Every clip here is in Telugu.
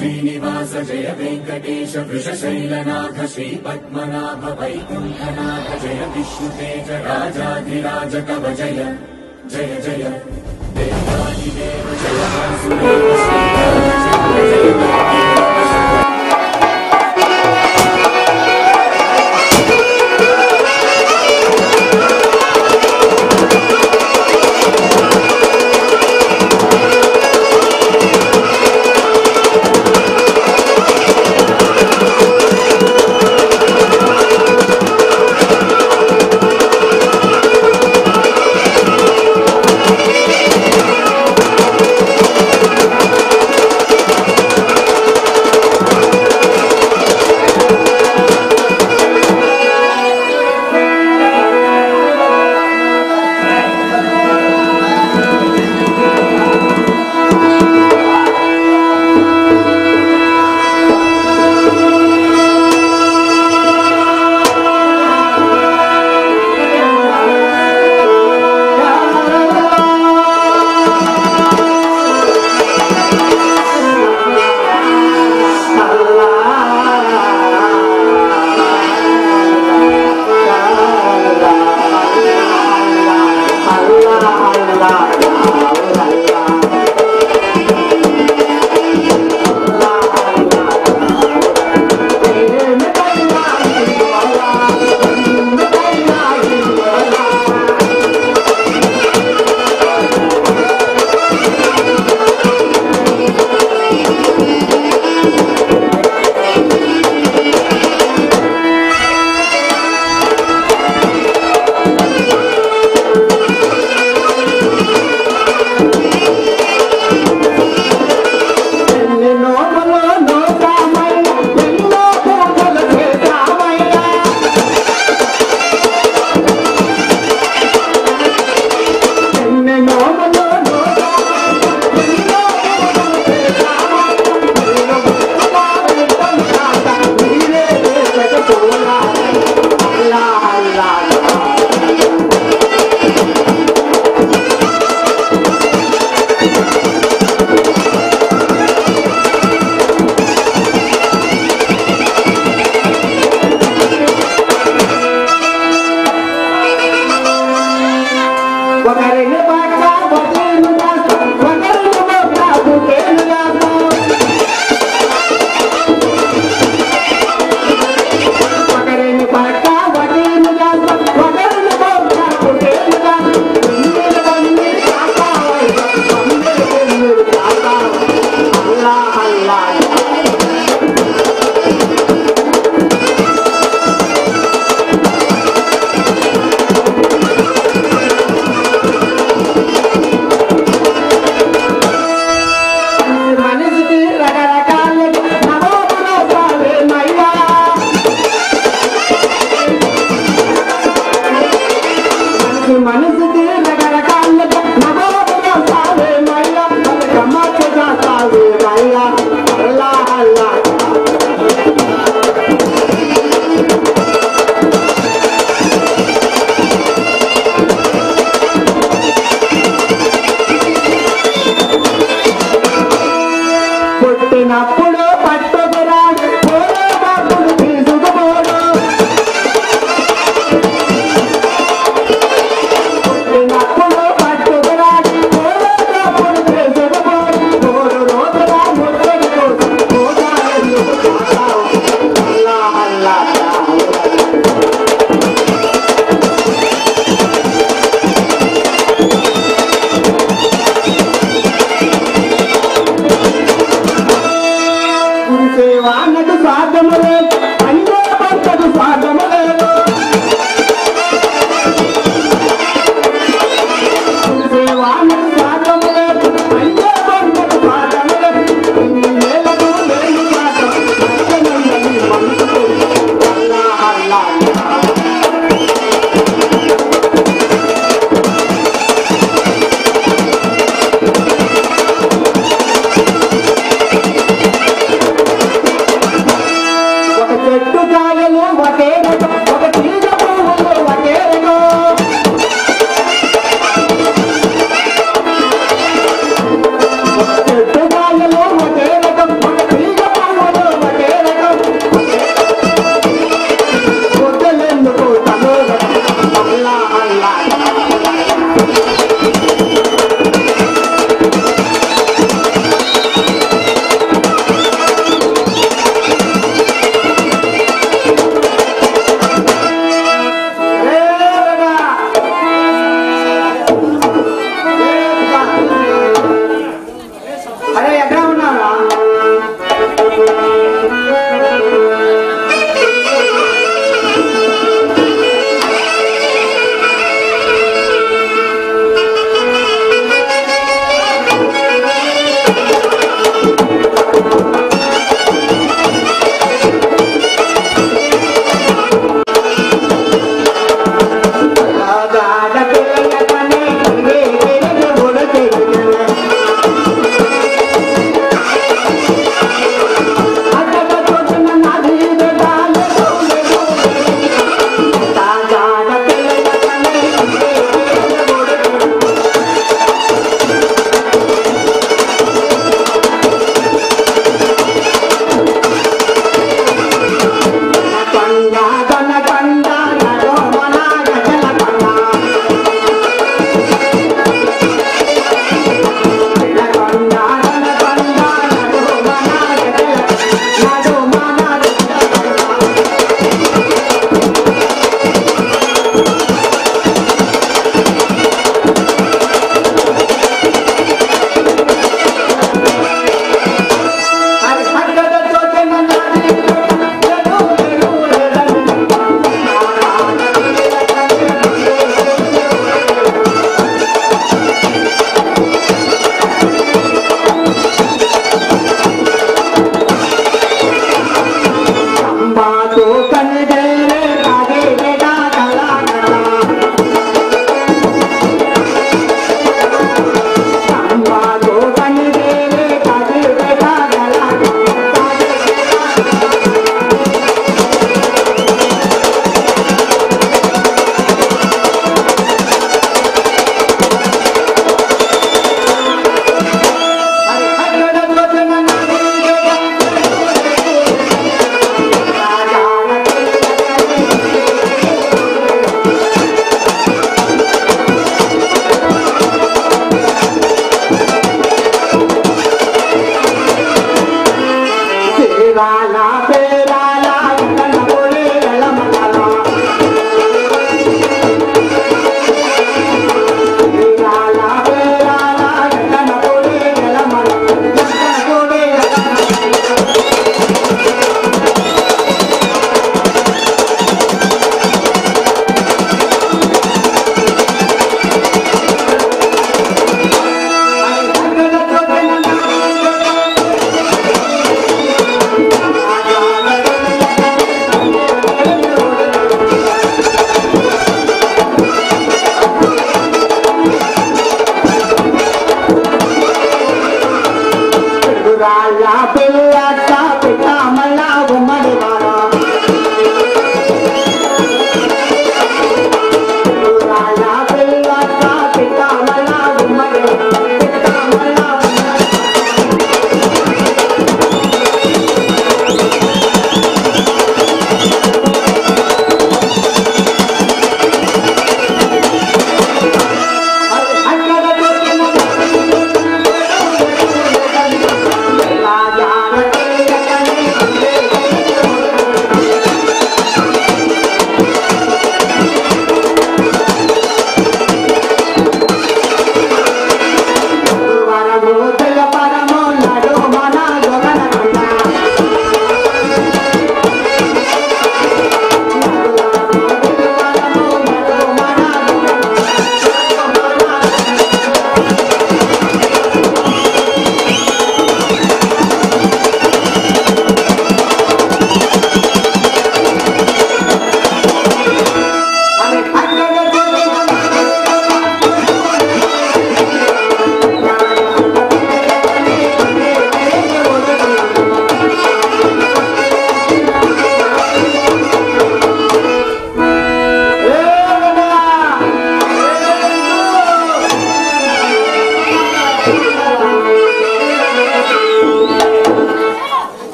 శ్రీనివాస జయ వెంకటేశ వృషశైలనాథ శ్రీ పద్మనాభ వైకుంఠనాథ జయ విష్ణుతేజ రాజాధిరాజ కవ జయ జయ జయ దేవాదిదేవ జయ వాసుదేవ శ్రీరామచంద్ర జయ దేవేంద్ర ఒకరిని పక్క ఒకరిని కాస్త ఒకరిని పక్క ఒకరిని కాస్త ఒకరిని పక్క ఒకరిని కాస్త ఒకరిని పక్క ఒకరిని కాస్త వందలు వందలు కాకావై వందలు వందలు కాకావై అల్లా అల్లా మనిషికి రకరకాల నవోపరోసాలే మయ్యా మనిషి మనసుకి రకరకాల నవోపరోసాలే మయ్యా గమ్మత్తు చేస్తావే మయ్యా అల్లా అల్లా పుట్టినప్పుడు పట్టుకురా పోరో బాబులు తీసుకుపోడు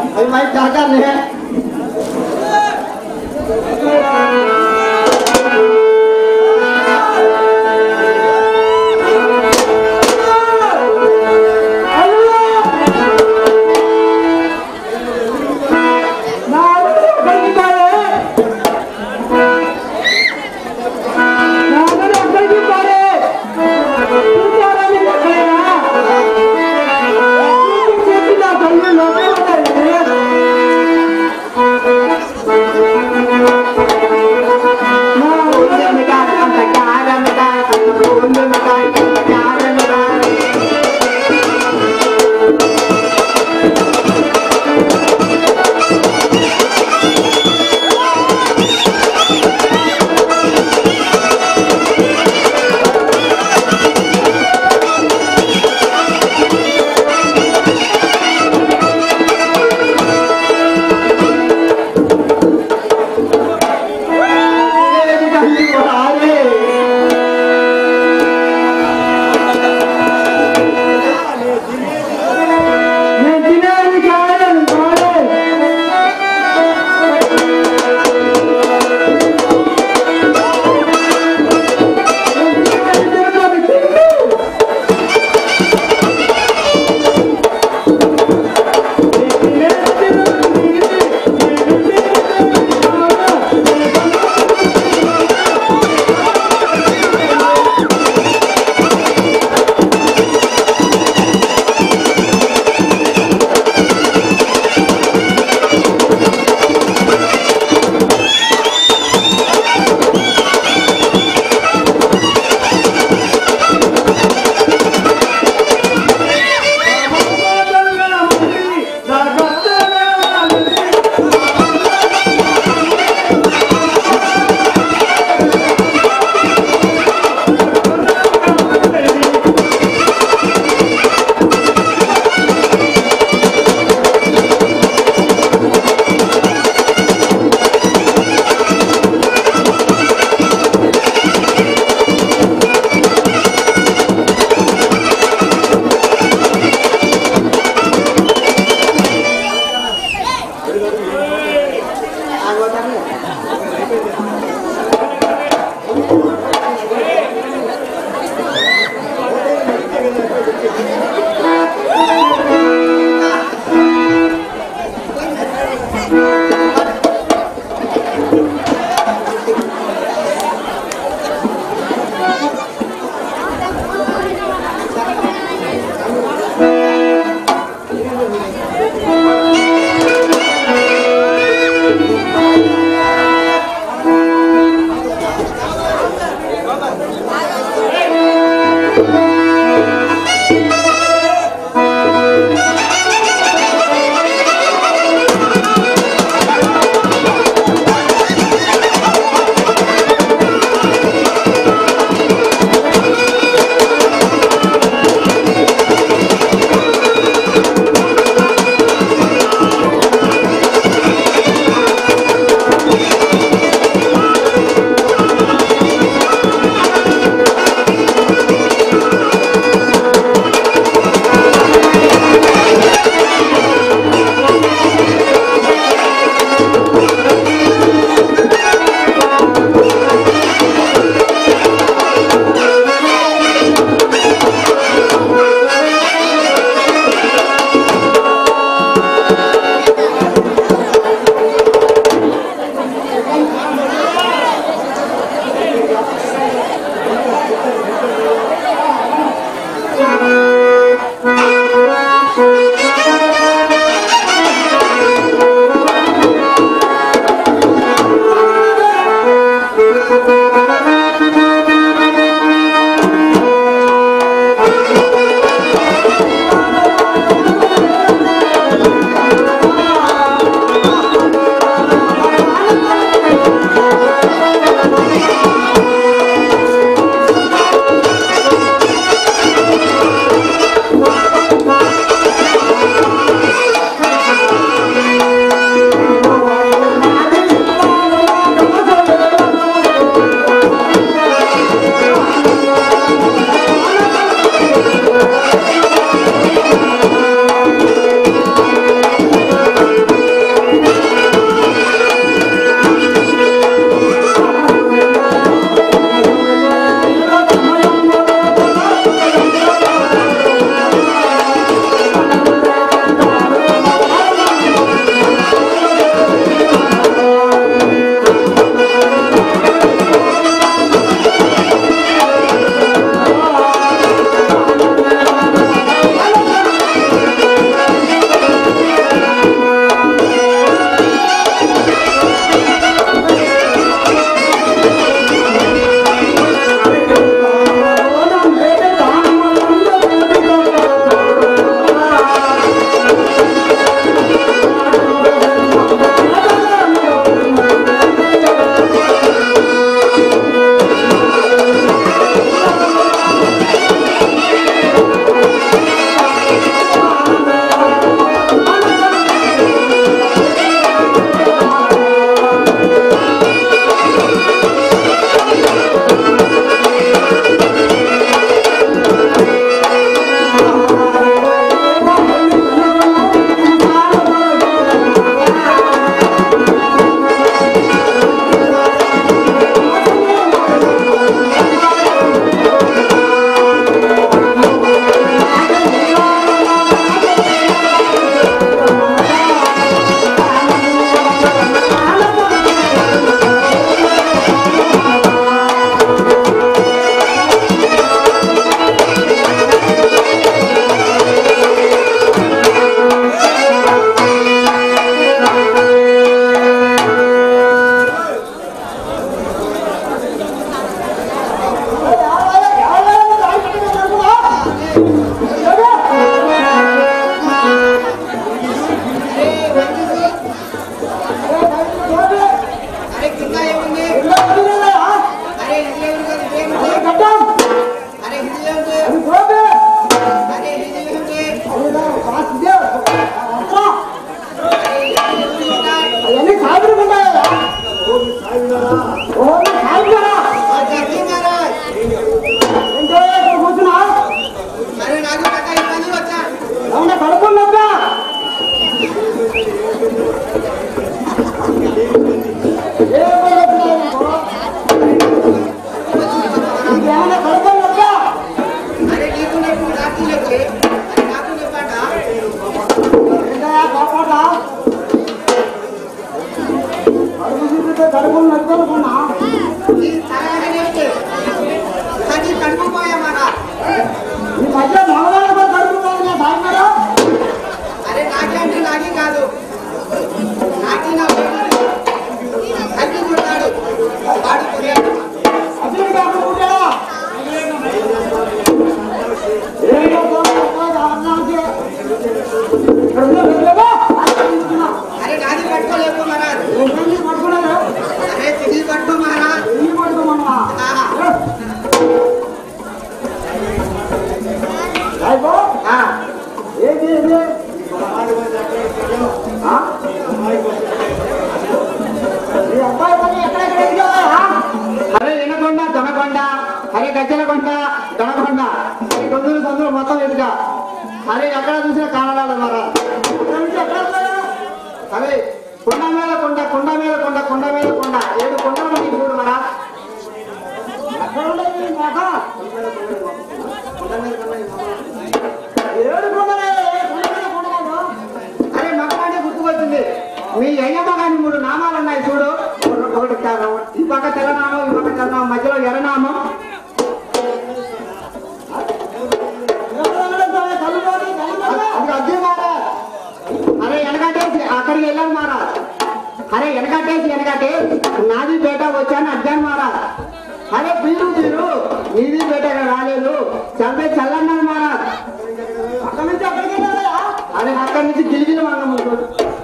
अभी भाई क्या कर रहे हैं కడుపులు నడుపుకున్నా ఈ తరగతి అది కడుపుపోయా మరా ఈ మధ్య మగవాళ్ళ కడుపుకోవాలి సాయంత్రం అరే నాకేంటి నాకి కాదు నాకి నా తగ్గి కొడతాడు వాడు కొరియాడు. అదే కాకుండా అరే నాది పట్టుకోలేకు మరా అరే తిరిగి పట్టుకో మరా ఆహా. ఆ, అరే ఎనకొండ దొనకొండ అరే గజ్జలకొండ దొనకొండ అరే గొంతులు సందులు మొత్తం ఎదుగా అరే ఎక్కడ చూసినా కానడాలి మరా అరే కొండ మీద కొండ కొండ మీద కొండ కొండ మీద కొండ ఏడు కొండలు మనకి చూడు మరా ఏడు కొండలే, కొండ మీద కొండ కాదు. అరే మగవాడే గుర్తుకొచ్చింది మీ అయ్యమ్మ గాని మూడు నామాలు ఉన్నాయి చూడు ఒకటి క- ఈ పక్క తెల్లనామం ఈ పక్క తెల్లనామం మధ్యలో ఎర్రనామం అది అద్దె మారా అరే వెనకట్టేసి అక్కడికి వెళ్ళాను మారా అరే వెనకట్టేసి వెనకట్టే నాది పేట వచ్చాను అడ్డాను మారా అరే పీరు పీరు నీది పేట రాలేదు చంపే చల్లన్నాను మారా అక్కడి నుంచి అక్కడికి వెళ్ళాలా? అరే అక్కడి నుంచి గిలిగిలి మంగం ఉంటుంది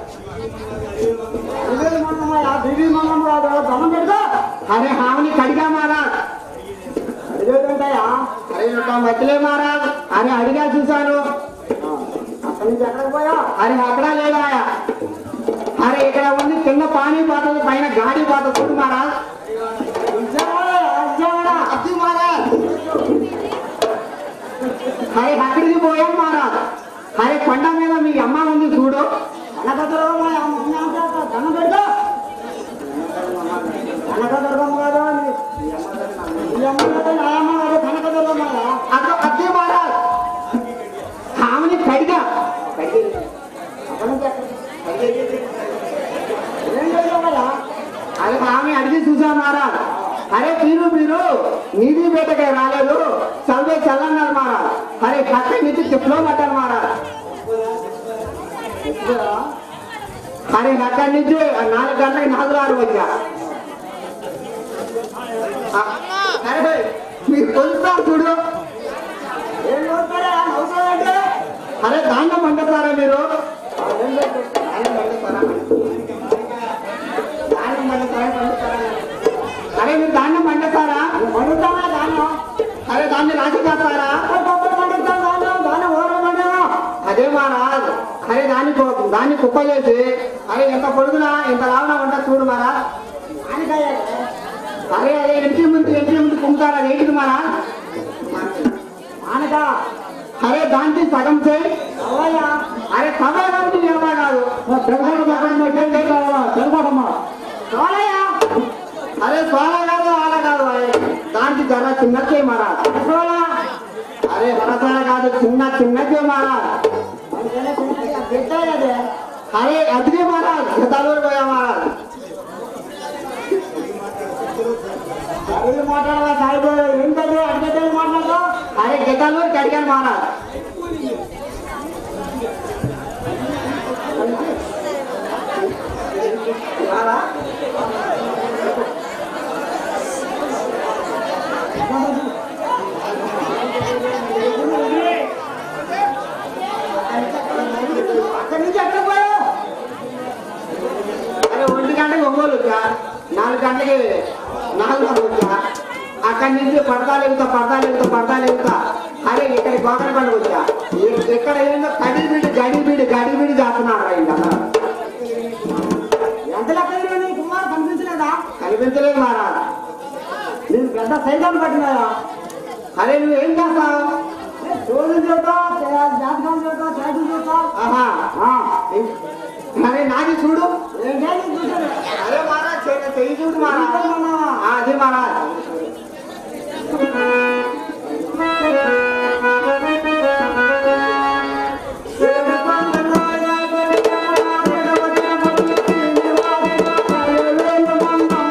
అరే హామని కడిగా మారా అరే ఒక మధ్యలే మారా అరే అడిగా చూశాను అరే అక్కడ లేదా అరే ఇక్కడ ఉంది కింద పానీ పాతది పైన గాడి పాత చూడు మారా అద్దె మారా అరే అక్కడికి పోయాం మారా అరే కొండ మీద మీ అమ్మ ఉంది చూడు అక్కడ అద్దె మారా ఆమెని కడిగా అరే ఆమె అడిగి చూసా మారా అరే మీరు మీరు నీది బయటకే రాలేదు చదివే చల్లన్నారు మారా అరే కట్ట నుంచి చెప్పులో పట్టారు మారా అరే అక్కడి నుంచి నాలుగు గంటలకు నాలుగు ఆరు వచ్చా ఆ, అరే మీరు కొలుస్తారు చూడు అరే దాండం పండుతారా మీరు దాండం పండుతారా? దాండం పండుతారా? పండుతారా? అరే మీరు దాండం పండుతారా అరే దాన్ని రాసి కాస్తారా అదే మహారాజ్ అరే దాన్ని కు- దాన్ని కుప్ప చేసి అరే ఎంత పొడుగునా ఎంత లావునా ఉంటా చూడు మరా అరే అదే ఎంటి ముందు ఎంటి ముందు కుంటారా ఏంటిది మరా అరే దానికి సగం చేయి అరే సమాధానం ఏమా కాదు అరే సోలా కాదు ఆడ కాదు అరే. దానికి జర చిన్న చేయి మారా అరే హరసాల కాదు చిన్న చిన్న చేయి మారా అరే అదిగే మారా గతాలూరు పోయా మారా మాట్లాడవా సాయిబు ఏంటది అడిగితే మాట్లాడదా అరే గతాలూరు అడిగాను మారా మారా అక్కడి నుంచి ఎక్కడ పోయావు అరే ఒంటి గంటకి ఒంగోలు వచ్చా నాలుగు గంటలకి నాలుగు గంటలు వచ్చా అక్కడి నుంచి పడతాలు ఎగుతా పడతాలు ఎగుతా పడతాలు ఎగుతా అరే ఇక్కడికి గోకర పండుగ వచ్చా ఇ- ఇక్కడ ఏందో కడి బీడి గడి బీడి గడి బీడి చేస్తున్నాడు రా ఇంకా ఎంత లెక్క కుమార్ కనిపించలేదా కనిపించలేదు మారా నేను పెద్ద సైతాన్ని పట్టినాయా అరే నువ్వేం చేస్తావు రోజు చూడతా జాతకం చూడతా చేతులు చూడతా ఆహా ఆ. అరే నాది చూడు ఏంటని చూసాను అరే మారా చెయ్యి చెయ్యి చూడు మారా ఆ, అది మారా ఆ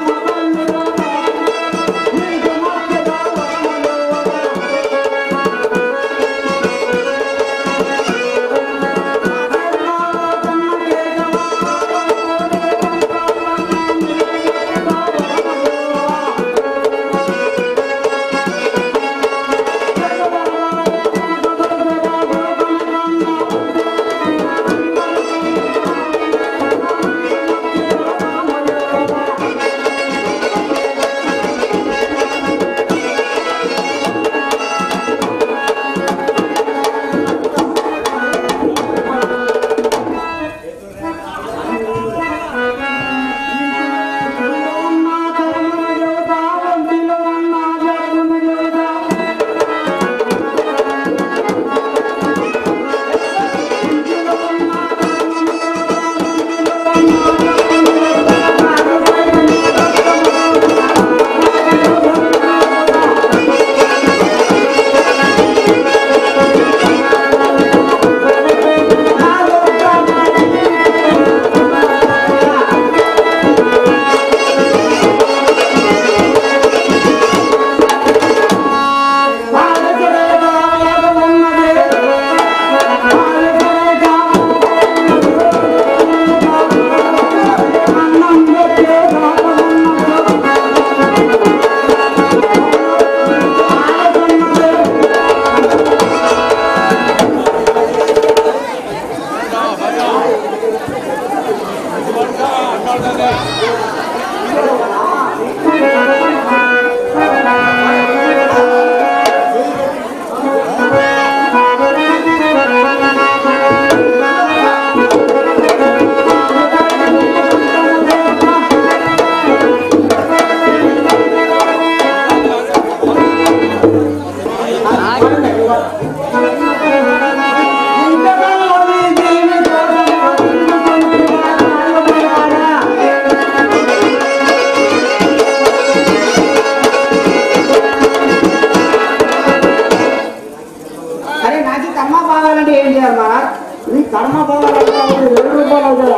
అరే నాకు ఈ కర్మ బాగాలంటే ఏం చేయాలి మహారాజ్ నీ కర్మ పోవాలంటే ఏడు రూపాయలు అవుతుందా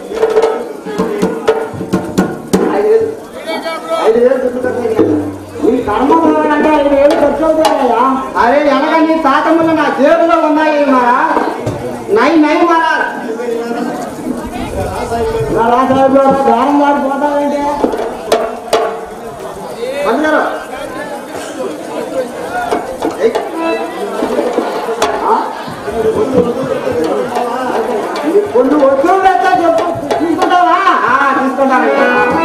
ఐదు వేలు ఐదు వేలు దుడ్డు కట్టేయాలి. నీ కర్మ పోవాలంటే ఐదు వేలు ఖర్చు అవుతాయా అరే ఎనగని తాతములు నా జేబులో ఉన్నాయి మహారాజ్ నై నై మహారాజ్ నా రాసాహిబ్లో దారం వాడి పోతావంటే అందరూ ఏయ్. ఆ? కొన్ని వస్తువులు ఎత్తా చెప్పు తీసుకుంటావా ఆ, తీసుకుంటానండి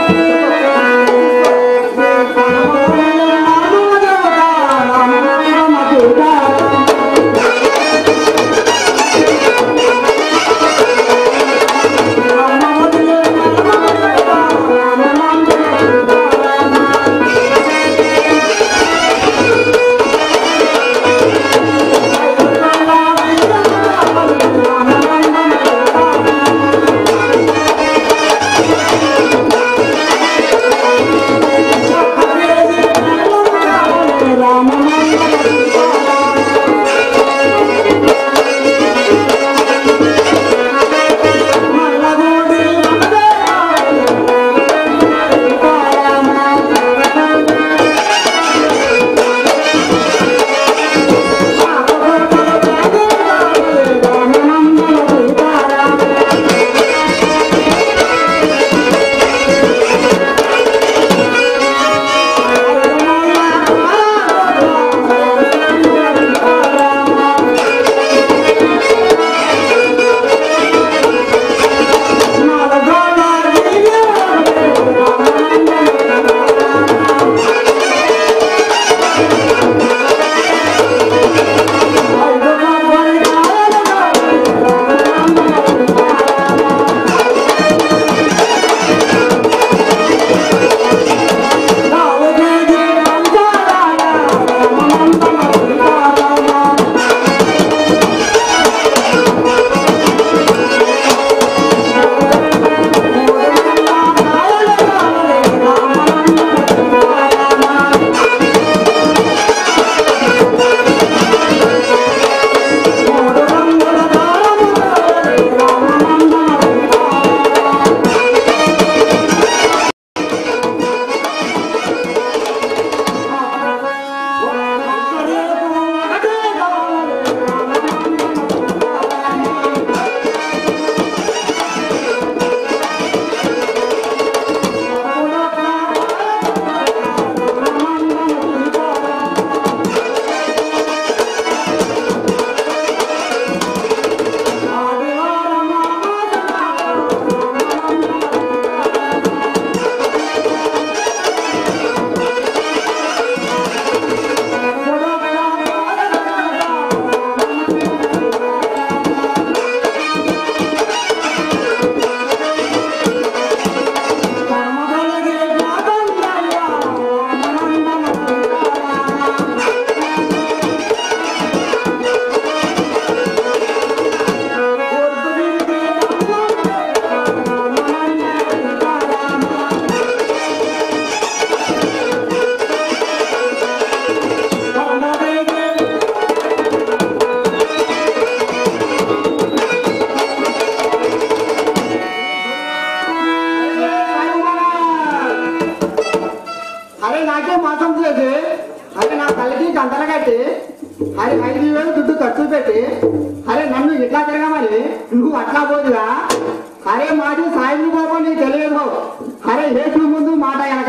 అరే నాకే మోసం చేసి అరే నా తల్లికి గంటలు కట్టి అరే ఐదు వేలు దుడ్డు ఖర్చు పెట్టి అరే నన్ను ఇట్లా తిరగమని నువ్వు అట్లా పోదుగా అరే మాది సాయం బాబు నీకు తెలియదు అరే ఏట్లు ముందు మాట వెనక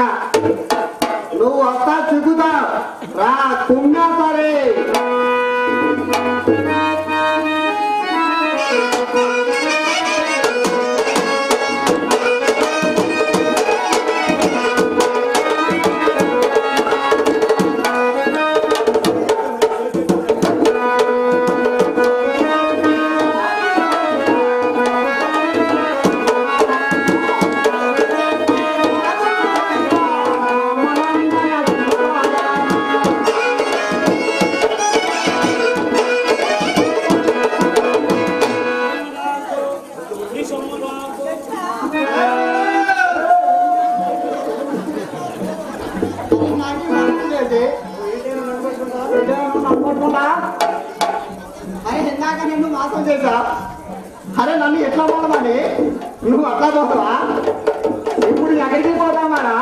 నువ్వు వస్తా చిక్కుతా రా కుమ్మా సరే ఆ నాకు మనసు లేదు. అనుకుంటున్నా అరే ఇందాక నిన్ను మోసం చేశా అరే నన్ను ఎట్లా పోదామని నువ్వు అట్లా పోతావా ఇప్పుడు ఎక్కడికి పోతామారా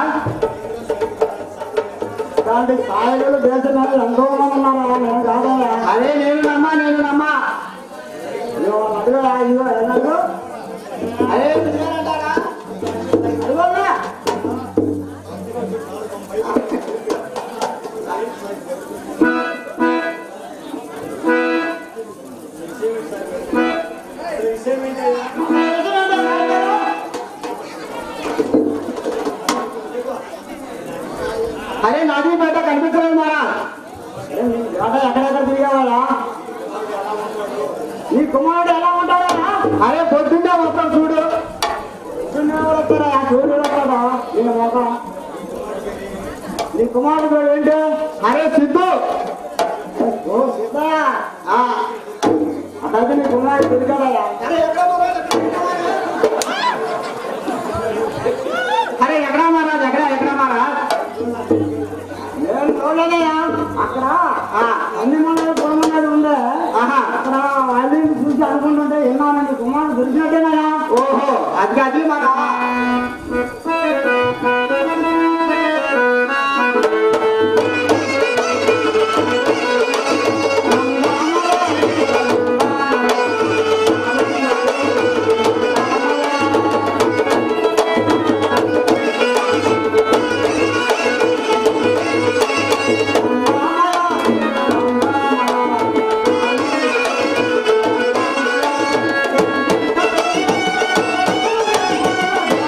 ఇలాంటి కాయలు దేశంలో ఎంతో మంది ఉన్నారా నేను కాదయ్యా అరే నేను నమ్మా నేను నమ్మా ఇదిగో అదిగో ఇదిగో ఏమన్నారు అరే నువ్వేనంటారా? అదిగోనా అరే నాది బయట కనిపించలేదు మారా ఏట ఎక్కడెక్కడ తిరిగేవాడా నీ కుమారుడు ఎలా ఉంటాడా అరే పొద్దున్నే వస్తాం చూడు వస్తాడా సూర్యుడు వస్తాడా నీ మొఖం నీ కుమారుడు ఏంటి అరే సిద్ధు ఓ సిద్ధయ్య ఆ, అటైతే నీ కుమారుడు తిరిగాడయ్యా అరే ఎక్కడ పోవాలి? అరే ఎక్కడా మహారాజ్ ఎక్కడ ఎక్కడ మహారాజ్ నేను చూడలేదయ్యా అక్కడ ఆ, అన్ని మండలి పొలమన్నది ఉండే ఆహా అక్కడ వాళ్ళని చూసి అనుకుంటుంటే విన్నాను నీ కుమారుడు దొరికినట్టేనయ్యా ఓహో అది అది మన ఆ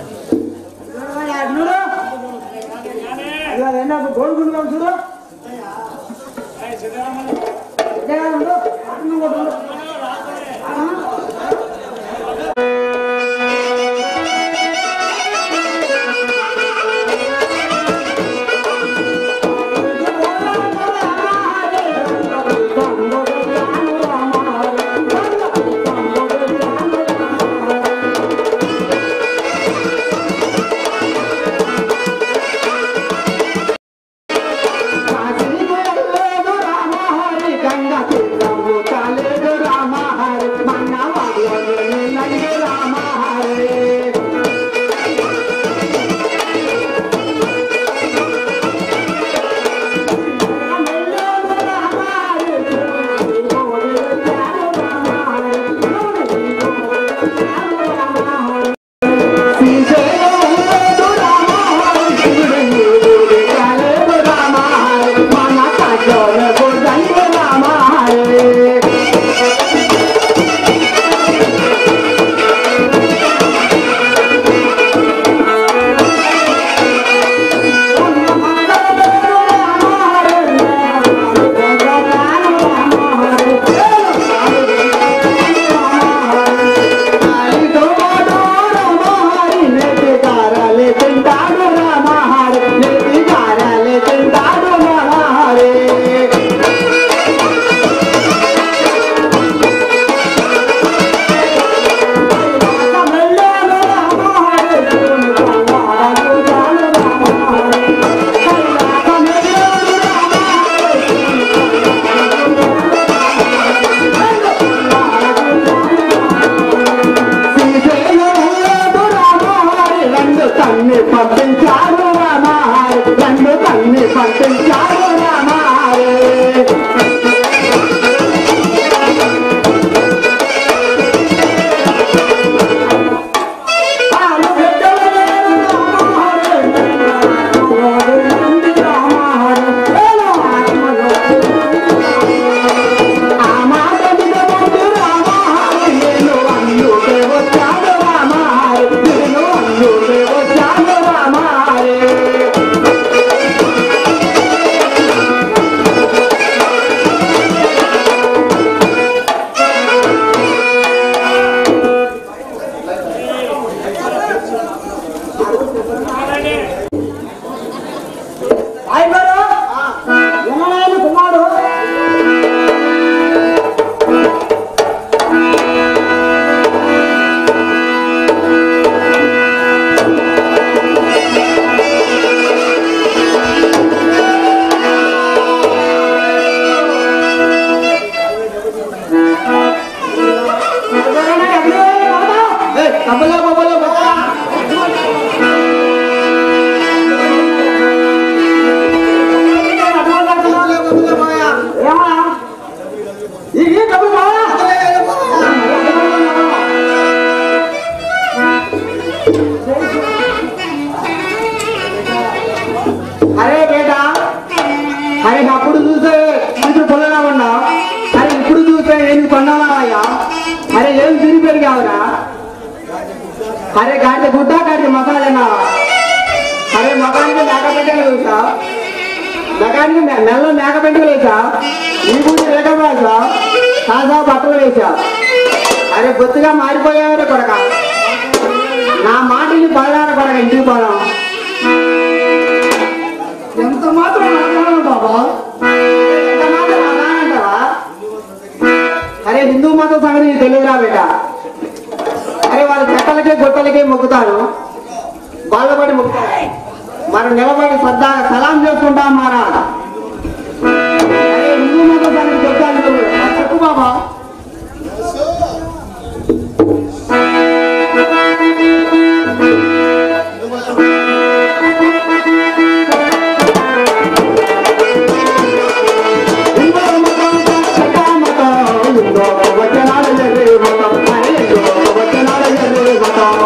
చూడు ఇలా ఎన్నో గోడుకుంటున్నాం చూడు జగన్ ఉండు అటు కొట్టు ఉండు. తన్ని పంపించాడు రామారే రెండు తన్ని పంపించాడు రామారే ఆయన ఎన్నడైన కుమారుడు కబలా బబలా బబలా ఏమా ఈ డబ్బు అరే బేటా అరే అప్పుడు చూస్తే కూతురు పొలగా ఉన్నా అరే ఇప్పుడు చూస్తే ఎందుకు కొన్నావయ్యా అరే ఏం తిరిగి పెరిగావురా అరే గాడి గుడ్డ గాడి మసాలేనా అరే మగానికి మేక పెట్టలు వేసా మగానికి మె- మెల్ల మేక పెట్టలు వేసా ఈ గుడి రేఖ వేసా తాజా బట్టలు వేసా అరే బొత్తుగా మారిపోయావరే కొడక నా మాటని పడగార కొడక ఇంటికి పోదాం ఎంత మాత్రం మాట్లాడను బాబా ఎంత మాత్రం అలా అంటావా? అరే హిందూ మతం సంగతి నీకు తెలియదురా బేట అరే వాళ్ళ చెట్టలకే గుట్టలకే మొక్కుతాను వాళ్ళ పడి మొక్కుతాను మనం నిలబడి శ్రద్ధ సలాం చేసుకుంటాం మారా అరే హిందూ మతం సంగతి చెప్తాను నువ్వు. నాకు చెప్పు బాబా హిందూ మతం చెడ్డ మతం హిందూ వచనాల జరి మతం అరే హిందూ వచనాల జరి మతం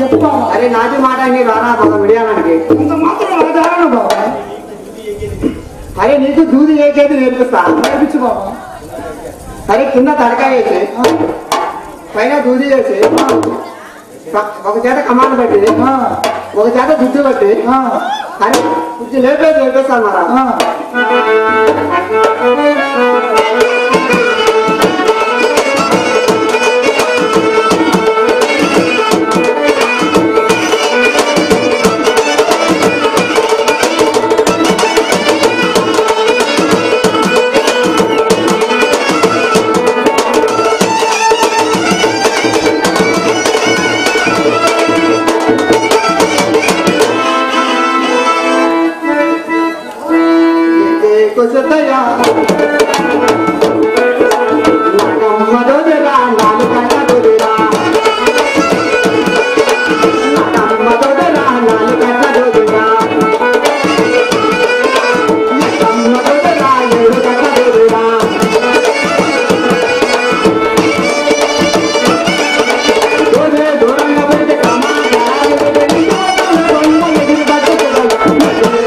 చెప్పు బాబా అరే నాది మాట నీ రారా బాబా విడియాలనికి ఇంత మాత్రం ఆధారణ బాబా అరే నీకు దూది ఏకేది నేర్పిస్తా నేర్పించు బాబా అరే కింద తడకాయ వేసి ఆ, పైన దూది వేసి ప- ఒక చేత కమాండ్ పెట్టి ఆ, ఒక చేత దుడ్డు పెట్టి ఆ, అరే కొంచెం లేపేసి నేర్పిస్తాను మరా ఆ. కుసతయా నగమ్మ దొదరా నాలుగట దొదరా నగమ్మ దొదరా నాలుగట దొదరా నగమ్మ దొదరా ఏడుగట దొదరా దొరే దొరంగ పెడితే కమాగా కొండ ఎదురు బతుకుతాయి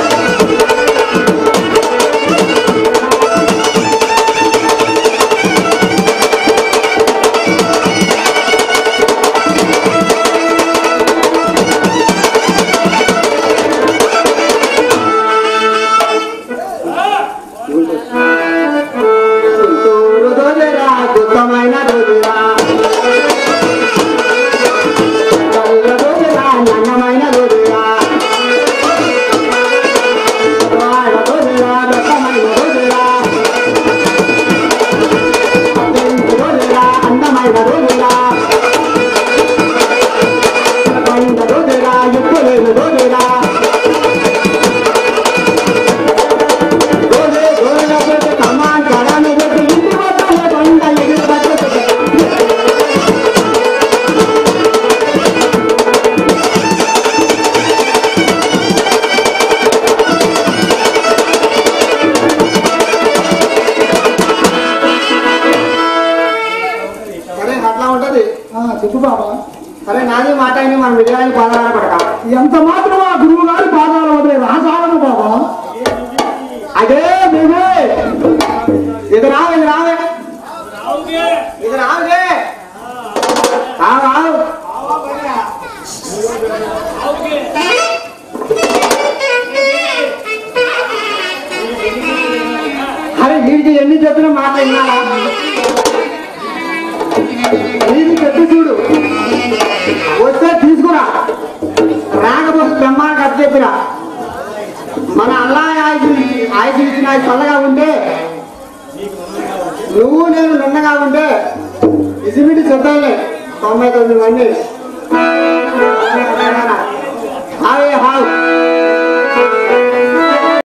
గుంటూరు దొదరా గుత్తమైన దొదరా కళ్ళ దొదరా నన్నమైన దొదరా వాడ దొదరా రకమైన దొదరా అద్దెంటి దొదరా అందమైన దొదరా పైన దొదరా ఎప్పులేని దొదరా దొరే దొరగా పెట్టి కమాన్ కరాని పెట్టి ఇంటి మొత్తంలో కొండ ఎగిరి బతుకుతుంది సరే అట్లా ఉంటది ఆ, చెప్పు బాబా సరే నాది మాట అయినా మనం విజయాన్ని పాదాల పడక ఎంత మాత్రం ఆ గురువు గారి పాదాలు వదిలే రాసాలను బాబా అదే మేమే ఇది రావు ఇది రావే ఇది రావులే రావు రావు అరే వీడికి ఎన్ని చెప్పినా మాట విన్నారా వీడికి చెప్పి చూడు వస్తే తీసుకురా రాకపోతే బ్రహ్మాండ కథ చెప్పిరా మన అల్లా ఆయుధ ఆయుధ ఇచ్చిన చల్లగా ఉంటే నువ్వు నేను నిన్నగా ఉంటే ఇసిమిటి చెద్దాలే తొంభై తొమ్మిది మంది